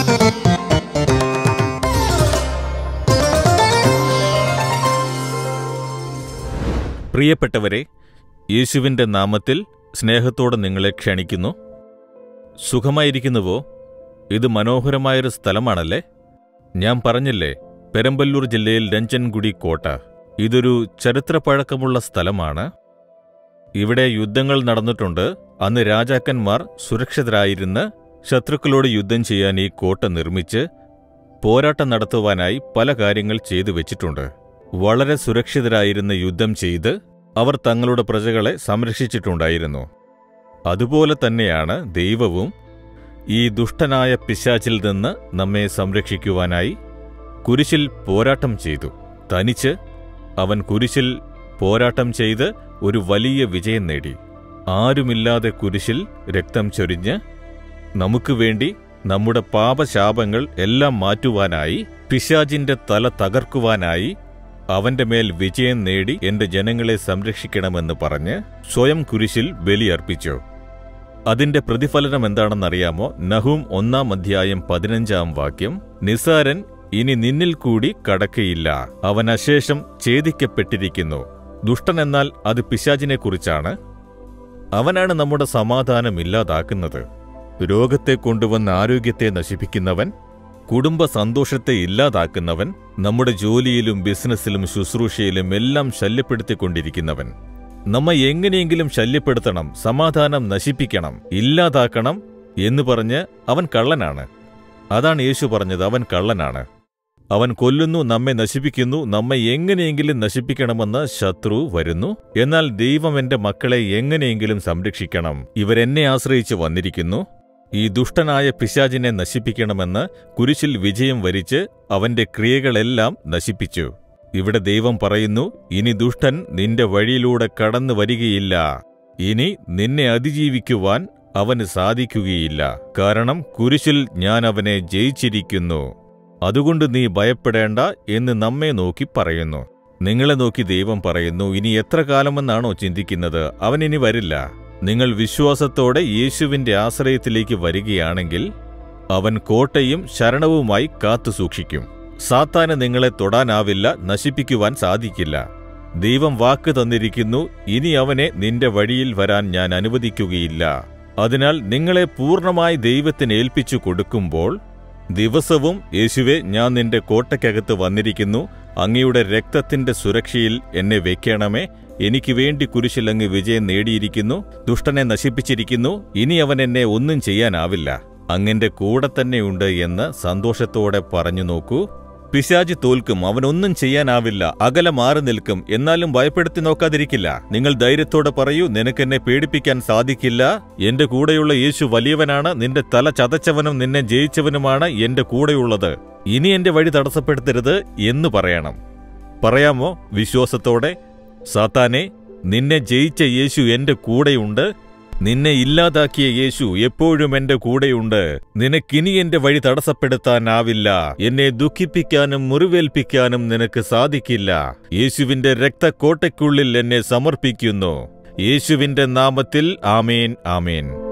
പ്രിയപ്പെട്ടവരെ യേശുവിൻ്റെ നാമത്തിൽ സ്നേഹത്തോടെ നിങ്ങളെ ക്ഷണിക്കുന്നു സുഖമായിരിക്കുന്നുവോ ഇത് മനോഹരമായൊരു സ്ഥലമാണല്ലേ ഞാൻ പറഞ്ഞില്ലേ പെരമ്പല്ലൂർ ജില്ലയിൽ രഞ്ജൻഗുടി കോട്ട ഇതൊരു ചരിത്രപഴക്കമുള്ള സ്ഥലമാണ് ഇവിടെ യുദ്ധങ്ങൾ നടന്നിട്ടുണ്ട് അന്ന് രാജാക്കന്മാർ സുരക്ഷിതരായിരുന്ന് ശത്രുക്കളോട് യുദ്ധം ചെയ്യാൻ ഈ കോട്ട നിർമ്മിച്ച് പോരാട്ടം നടത്തുവാനായി പല കാര്യങ്ങൾ ചെയ്തു വെച്ചിട്ടുണ്ട് വളരെ സുരക്ഷിതരായിരുന്ന യുദ്ധം ചെയ്ത് അവർ തങ്ങളുടെ പ്രജകളെ സംരക്ഷിച്ചിട്ടുണ്ടായിരുന്നു അതുപോലെ തന്നെയാണ് ദൈവവും ഈ ദുഷ്ടനായ പിശാചിൽ നിന്ന് നമ്മെ സംരക്ഷിക്കുവാനായി കുരിശിൽ പോരാട്ടം ചെയ്തു തനിച്ച് അവൻ കുരിശിൽ പോരാട്ടം ചെയ്ത് ഒരു വലിയ വിജയം നേടി ആരുമില്ലാതെ കുരിശിൽ രക്തം ചൊരിഞ്ഞ് നമുക്ക് വേണ്ടി നമ്മുടെ പാപശാപങ്ങൾ എല്ലാം മാറ്റുവാനായി പിശാചിന്റെ തല തകർക്കുവാനായി അവന്റെ മേൽ വിജയം നേടി എന്റെ ജനങ്ങളെ സംരക്ഷിക്കണമെന്ന് പറഞ്ഞ് സ്വയം കുരിശിൽ ബലിയർപ്പിച്ചു അതിന്റെ പ്രതിഫലനം എന്താണെന്നറിയാമോ നഹൂം ഒന്നാം അധ്യായം പതിനഞ്ചാം വാക്യം നിസാരൻ ഇനി നിന്നിൽ കൂടി കടക്കയില്ല അവൻ അശേഷം ഛേദിക്കപ്പെട്ടിരിക്കുന്നു ദുഷ്ടനെന്നാൽ അത് പിശാചിനെക്കുറിച്ചാണ് അവനാണ് നമ്മുടെ സമാധാനം ഇല്ലാതാക്കുന്നത് രോഗത്തെ കൊണ്ടുവന്ന് ആരോഗ്യത്തെ നശിപ്പിക്കുന്നവൻ കുടുംബ സന്തോഷത്തെ ഇല്ലാതാക്കുന്നവൻ നമ്മുടെ ജോലിയിലും ബിസിനസ്സിലും ശുശ്രൂഷയിലും എല്ലാം ശല്യപ്പെടുത്തിക്കൊണ്ടിരിക്കുന്നവൻ നമ്മെ എങ്ങനെയെങ്കിലും ശല്യപ്പെടുത്തണം സമാധാനം നശിപ്പിക്കണം ഇല്ലാതാക്കണം എന്ന് പറഞ്ഞ് അവൻ കള്ളനാണ് അതാണ് യേശു പറഞ്ഞത് അവൻ കള്ളനാണ് അവൻ കൊല്ലുന്നു നമ്മെ നശിപ്പിക്കുന്നു നമ്മെ എങ്ങനെയെങ്കിലും നശിപ്പിക്കണമെന്ന് ശത്രു വരുന്നു എന്നാൽ ദൈവം എന്റെ മക്കളെ എങ്ങനെയെങ്കിലും സംരക്ഷിക്കണം ഇവരെന്നെ ആശ്രയിച്ച് വന്നിരിക്കുന്നു ഈ ദുഷ്ടനായ പിശാചിനെ നശിപ്പിക്കണമെന്ന് കുരിശിൽ വിജയം വരിച്ച് അവന്റെ ക്രിയകളെല്ലാം നശിപ്പിച്ചു ഇവിടെ ദൈവം പറയുന്നു ഇനി ദുഷ്ടൻ നിന്റെ വഴിയിലൂടെ കടന്നു വരികയില്ല ഇനി നിന്നെ അതിജീവിക്കുവാൻ അവന് സാധിക്കുകയില്ല കാരണം കുരിശിൽ ഞാൻ അവനെ ജയിച്ചിരിക്കുന്നു അതുകൊണ്ട് നീ ഭയപ്പെടേണ്ട എന്ന് നമ്മെ നോക്കി പറയുന്നു നിങ്ങളെ നോക്കി ദൈവം പറയുന്നു ഇനി എത്ര കാലമെന്നാണോ ചിന്തിക്കുന്നത് അവൻ ഇനി വരില്ല നിങ്ങൾ വിശ്വാസത്തോടെ യേശുവിന്റെ ആശ്രയത്തിലേക്ക് വരികയാണെങ്കിൽ അവൻ കോട്ടയും ശരണവുമായി കാത്തുസൂക്ഷിക്കും സാത്താന് നിങ്ങളെ തൊടാനാവില്ല നശിപ്പിക്കുവാൻ സാധിക്കില്ല ദൈവം വാക്ക് തന്നിരിക്കുന്നു ഇനി അവനെ നിന്റെ വഴിയിൽ വരാൻ ഞാൻ അനുവദിക്കുകയില്ല അതിനാൽ നിങ്ങളെ പൂർണ്ണമായി ദൈവത്തിന് ഏൽപ്പിച്ചു കൊടുക്കുമ്പോൾ ദിവസവും യേശുവെ ഞാൻ നിന്റെ കോട്ടയ്ക്കകത്ത് വന്നിരിക്കുന്നു അങ്ങയുടെ രക്തത്തിന്റെ സുരക്ഷയിൽ എന്നെ വെക്കണമേ എനിക്ക് വേണ്ടി കുരിശിൽ അങ്ങ് വിജയം നേടിയിരിക്കുന്നു ദുഷ്ടനെ നശിപ്പിച്ചിരിക്കുന്നു ഇനി അവൻ എന്നെ ഒന്നും ചെയ്യാനാവില്ല അങ്ങന്റെ കൂടെ തന്നെയുണ്ട് എന്ന് സന്തോഷത്തോടെ പറഞ്ഞു നോക്കൂ പിശാജ് തോൽക്കും അവനൊന്നും ചെയ്യാനാവില്ല അകലെ മാറി നിൽക്കും എന്നാലും ഭയപ്പെടുത്തി നോക്കാതിരിക്കില്ല നിങ്ങൾ ധൈര്യത്തോടെ പറയൂ നിനക്കെന്നെ പേടിപ്പിക്കാൻ സാധിക്കില്ല എന്റെ കൂടെയുള്ള യേശു വലിയവനാണ് നിന്റെ തല ചതച്ചവനും നിന്നെ ജയിച്ചവനുമാണ് എന്റെ കൂടെയുള്ളത് ഇനി എന്റെ വഴി തടസ്സപ്പെടുത്തരുത് എന്ന് പറയണം പറയാമോ വിശ്വാസത്തോടെ സാത്താനെ നിന്നെ ജയിച്ച യേശു എന്റെ കൂടെയുണ്ട് നിന്നെ ഇല്ലാതാക്കിയ യേശു എപ്പോഴും എന്റെ കൂടെയുണ്ട് നിനക്കിനി എന്റെ വഴി തടസ്സപ്പെടുത്താനാവില്ല എന്നെ ദുഃഖിപ്പിക്കാനും മുറിവേൽപ്പിക്കാനും നിനക്ക് സാധിക്കില്ല യേശുവിന്റെ രക്തക്കോട്ടയ്ക്കുള്ളിൽ എന്നെ സമർപ്പിക്കുന്നു യേശുവിന്റെ നാമത്തിൽ ആമേൻ ആമേൻ